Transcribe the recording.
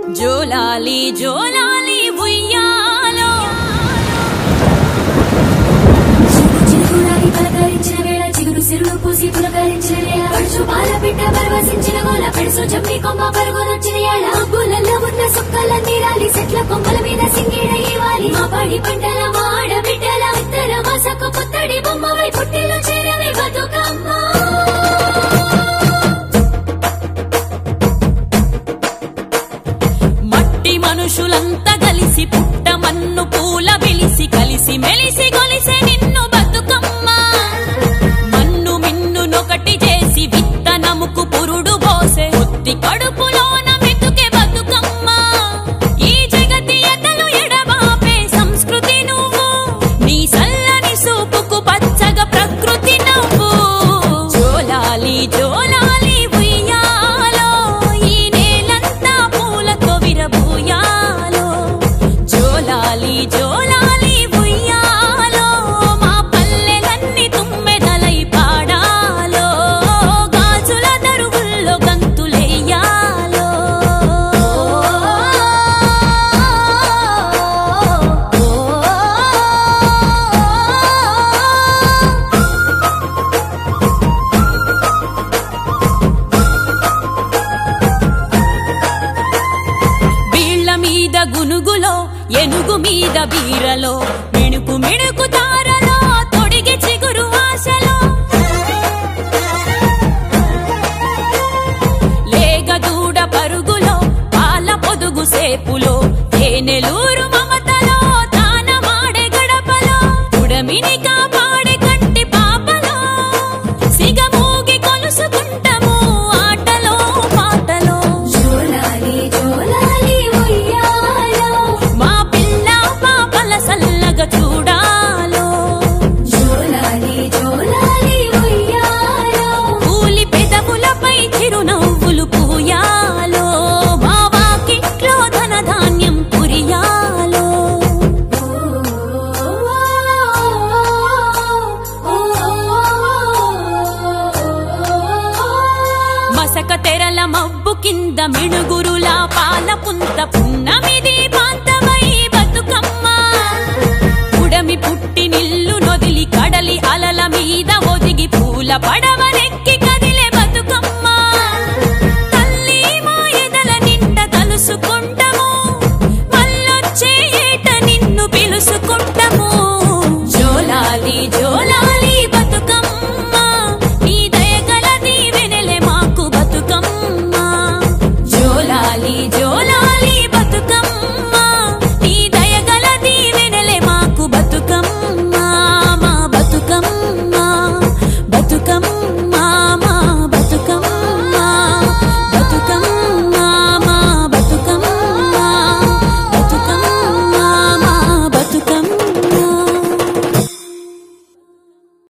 జోలాలి జోలాలి ఉయ్యాలో చిగురు చిగురాగి పలకరించిన వేళ చిగురు సిరులు పూసి పులకరించిన వేళ పడుచు పాల బిడ్డ పరవశించిన గోల పెడుసు జమ్మి కొమ్మ పరుగునొచ్చిన ఏళ గుళ్ళల్లో ఉన్న సుక్కల నీరాలి చెట్ల కొమ్మల మీద సింగిడ ఇవ్వాలి మా పడి పంటల మాడ బిడ్డల ఇద్దర మసకు పుత్తడి బొమ్మవై పుట్టిలో చేరవే బతుకమ్మ మట్టి మనుషులంతా కలిసి పుట్ట మన్ను పూల విలిసి కలిసి మెలిసి గొలిసే నిన్ను బతుకమ్మ మన్ను మిన్ను నొకటి చేసి విత్తనముకు పురుడు పోసే ఒత్తి కడుపులోన మెతుకే బతుకమ్మ ఈ జగతి ఎదలు ఎడబాపే సంస్కృతి నువ్వు నీ సల్లని సూపుకు పచ్చగా ప్రకృతి నవ్వు జోలాలి జోలాలి ఉయ్యాలో ఈ నేలంతా పూలతో విరబూయాలో జోలాలి జోలాలి ఉయ్యాలో మా పల్లెలన్నీ తుమ్మెదలై పాడాలో గాజుల దరువుల్లో గంతులెయ్యాలో వీళ్ళ మీద గునుగులో ఎనుగు మీద బీరలో మిణుకు మిణుకు తారలో తొడిగి చిగురు ఆశలో లేగ దూడ పరుగులో పాల పొదుగు సేపులో తేనెలూరు మమతలో తానమాడే గడపలో ఉడమిని కాపాడే కంటి పాపలో సిగమూగి కొలుసుకుంటాము ఆటలో పాటలో జోలాలి జోలాలి ఉయ్యాలో మా పిల్ల పాపల సల్లగా చూడాలో జోలాలి జోలాలి ఉయ్యాలో కూలి పెదవులపై చిరునవ్వులు పూయాలో మా వాకిట్లో ధన ధాన్యం పురియాలో మసక తెరల మబ్బు కింద మిణుగురులా పాల పుంత పున్నమిది పాంతమై బతుకమ్మ ఉడమి పుట్టి నిల్లు నొదిలి కడలి అలల మీద ఒదిగి పూల పడవ